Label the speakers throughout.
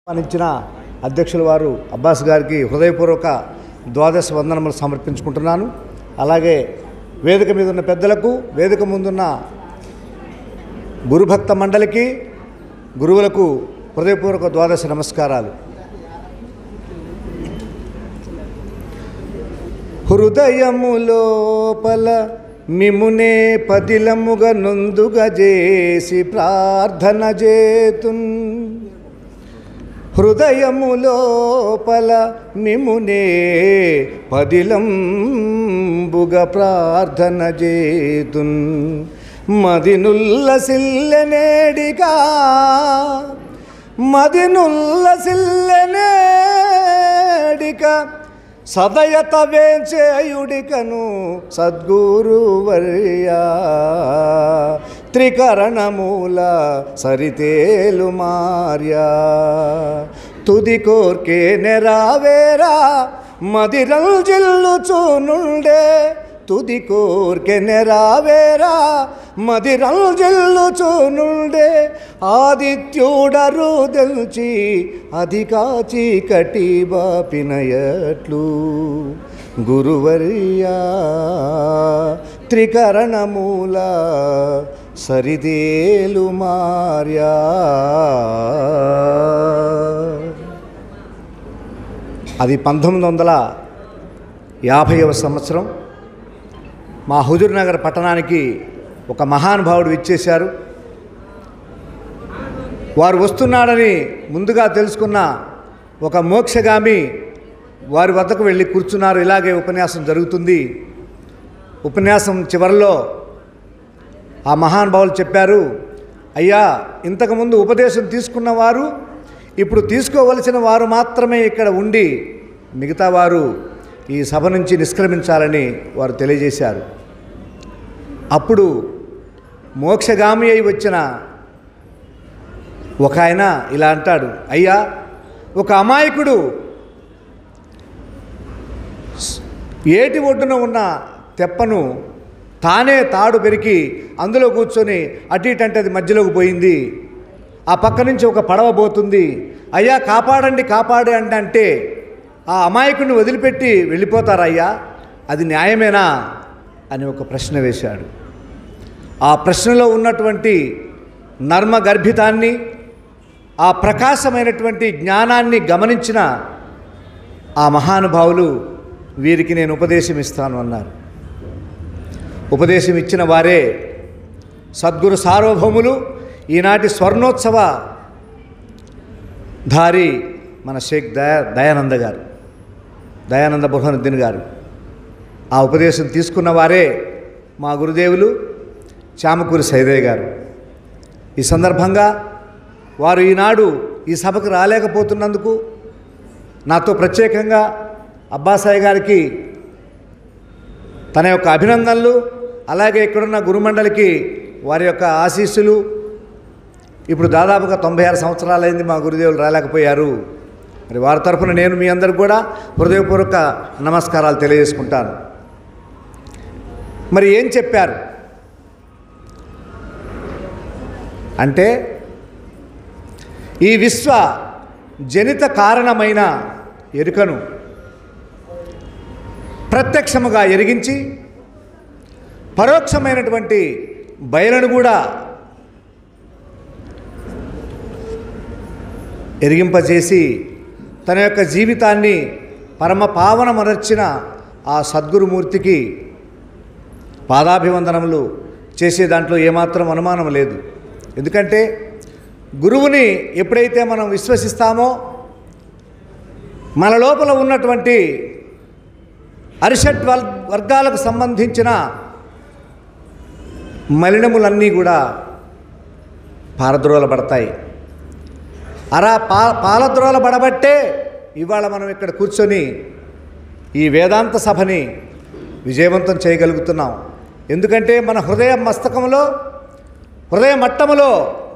Speaker 1: ఆహ్వానించిన అధ్యక్షుల వారు అబ్బాస్ గారికి హృదయపూర్వక ద్వాదశ వందనములు సమర్పించుకుంటున్నాను అలాగే వేదిక మీద ఉన్న పెద్దలకు వేదిక ముందున్న గురుభక్త మండలికి గురువులకు హృదయపూర్వక ద్వాదశ నమస్కారాలు హృదయము లోపల మిమునే పదిలముగా నొందుగా చేసి ప్రార్థన చేతున్ హృదయము లోపల మిమునే పదిలంబుగా ప్రార్థన చేతున్ మదినుల్లసిల్లనేడిగా మదినుల్లసిల్లనేడిక సదయత వేంచేయుడికను సద్గురు వర్యా త్రికరణమూల సరితేలు మార్యా తుది కోర్కే నెరావేరా మదిరల్ జిల్లుచూనుండే తుది కోర్కె నెరావేరా మదిరల్ జిల్లుచూనుండే ఆదిత్యుడరు దల్చి అధికాచి కటి బాపినయట్లు గురువర్యా త్రికరణమూల సరిదేలు మార్యా అది పంతొమ్మిది వందల యాభైవ సంవత్సరం మా హుజూర్ నగర్ పట్టణానికి ఒక మహానుభావుడు ఇచ్చేశారు వారు వస్తున్నాడని ముందుగా తెలుసుకున్న ఒక మోక్షగామి వారి వద్దకు వెళ్ళి కూర్చున్నారు ఇలాగే ఉపన్యాసం జరుగుతుంది ఉపన్యాసం చివరిలో ఆ మహానుభావులు చెప్పారు అయ్యా ఇంతకుముందు ఉపదేశం తీసుకున్నవారు ఇప్పుడు తీసుకోవలసిన వారు మాత్రమే ఇక్కడ ఉండి మిగతా వారు ఈ సభ నుంచి నిష్క్రమించాలని వారు తెలియజేశారు అప్పుడు మోక్షగామి అయి వచ్చిన ఒక ఆయన ఇలా అంటాడు అయ్యా ఒక అమాయకుడు ఏటి ఒడ్డున ఉన్న తెప్పను తానే తాడు పెరికి అందులో కూర్చొని అటు ఇటు అంటే అది మధ్యలోకి పోయింది ఆ పక్క నుంచి ఒక పడవ పోతుంది అయ్యా కాపాడండి కాపాడే అంటే అంటే ఆ అమాయకుడిని వదిలిపెట్టి వెళ్ళిపోతారా అయ్యా అది న్యాయమేనా అని ఒక ప్రశ్న వేశాడు ఆ ప్రశ్నలో ఉన్నటువంటి నర్మ గర్భితాన్ని ఆ ప్రకాశమైనటువంటి జ్ఞానాన్ని గమనించిన ఆ మహానుభావులు వీరికి నేను ఉపదేశం ఇస్తాను అన్నారు ఉపదేశం ఇచ్చిన వారే సద్గురు సార్వభౌములు ఈనాటి స్వర్ణోత్సవ ధారి మన షేక్ దయా దయానంద గారు దయానంద బుర్హనుద్దీన్ గారు ఆ ఉపదేశం తీసుకున్న వారే మా గురుదేవులు చామకూరి సైదయ్య గారు ఈ సందర్భంగా వారు ఈనాడు ఈ సభకు రాలేకపోతున్నందుకు నాతో ప్రత్యేకంగా అబ్బాసాయి గారికి తన యొక్క అభినందనలు అలాగే ఇక్కడున్న గురుమండలికి వారి యొక్క ఆశీస్సులు ఇప్పుడు దాదాపుగా తొంభై ఆరు సంవత్సరాలైంది మా గురుదేవులు రాలేకపోయారు మరి వారి తరఫున నేను మీ అందరికి కూడా హృదయపూర్వక నమస్కారాలు తెలియజేసుకుంటాను మరి ఏం చెప్పారు అంటే ఈ విశ్వ జనిత కారణమైన ఎరుకను ప్రత్యక్షముగా ఎరిగించి పరోక్షమైనటువంటి బయలను కూడా ఎరిగింపజేసి తన యొక్క జీవితాన్ని పరమ పావనమనర్చిన ఆ సద్గురుమూర్తికి పాదాభివందనములు చేసే దాంట్లో ఏమాత్రం అనుమానం లేదు ఎందుకంటే గురువుని ఎప్పుడైతే మనం విశ్వసిస్తామో మన లోపల ఉన్నటువంటి అరిషట్ వర్ వర్గాలకు సంబంధించిన మలినములన్నీ కూడా పారద్రోలబడతాయి అలా పా పాలద్రోలబడబట్టే ఇవాళ మనం ఇక్కడ కూర్చొని ఈ వేదాంత సభని విజయవంతం చేయగలుగుతున్నాం ఎందుకంటే మన హృదయ మస్తకంలో హృదయ మట్టములో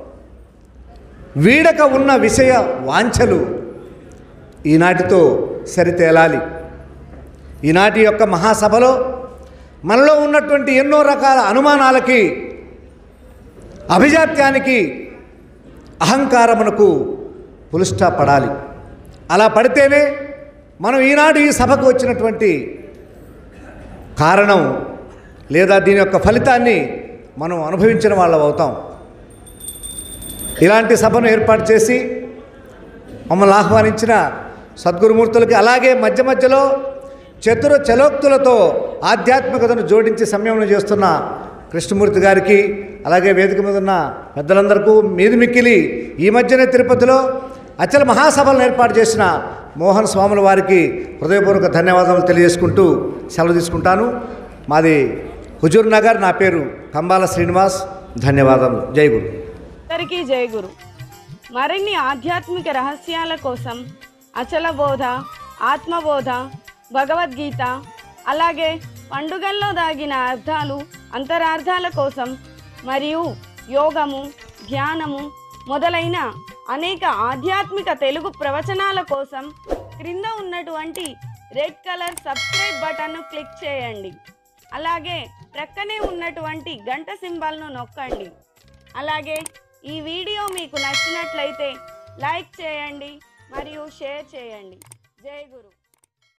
Speaker 1: వీడక ఉన్న విషయ వాంఛలు ఈనాటితో సరితేలాలి ఈనాటి యొక్క మహాసభలో మనలో ఉన్నటువంటి ఎన్నో రకాల అనుమానాలకి అభిజాత్యానికి అహంకారమునకు పులుస్టా పడాలి అలా పడితేనే మనం ఈనాడు ఈ సభకు వచ్చినటువంటి కారణం లేదా దీని యొక్క ఫలితాన్ని మనం అనుభవించిన వాళ్ళం అవుతాం ఇలాంటి సభను ఏర్పాటు చేసి మమ్మల్ని ఆహ్వానించిన సద్గురుమూర్తులకి అలాగే మధ్య మధ్యలో చతుర చలోక్తులతో ఆధ్యాత్మికతను జోడించి సంయమనం చేస్తున్న కృష్ణమూర్తి గారికి అలాగే వేదిక మీద ఉన్న పెద్దలందరికీ మీది మిక్కిలి ఈ మధ్యనే తిరుపతిలో అచల మహాసభలను ఏర్పాటు చేసిన మోహన్ స్వాముల వారికి హృదయపూర్వక ధన్యవాదాలు తెలియజేసుకుంటూ సెలవు తీసుకుంటాను మాది హుజూర్ నగర్ నా పేరు కంబాల శ్రీనివాస్ ధన్యవాదములు జై గురు
Speaker 2: అందరికీ జయ గురు మరిన్ని ఆధ్యాత్మిక రహస్యాల కోసం అచల బోధ ఆత్మబోధ భగవద్గీత అలాగే పండుగల్లో దాగిన అర్థాలు అంతరార్థాల కోసం మరియు యోగము ధ్యానము మొదలైన అనేక ఆధ్యాత్మిక తెలుగు ప్రవచనాల కోసం క్రింద ఉన్నటువంటి రెడ్ కలర్ సబ్స్క్రైబ్ బటన్ను క్లిక్ చేయండి అలాగే ప్రక్కనే ఉన్నటువంటి గంట సింబల్ను నొక్కండి అలాగే ఈ వీడియో మీకు నచ్చినట్లయితే లైక్ చేయండి మరియు షేర్ చేయండి జై గురు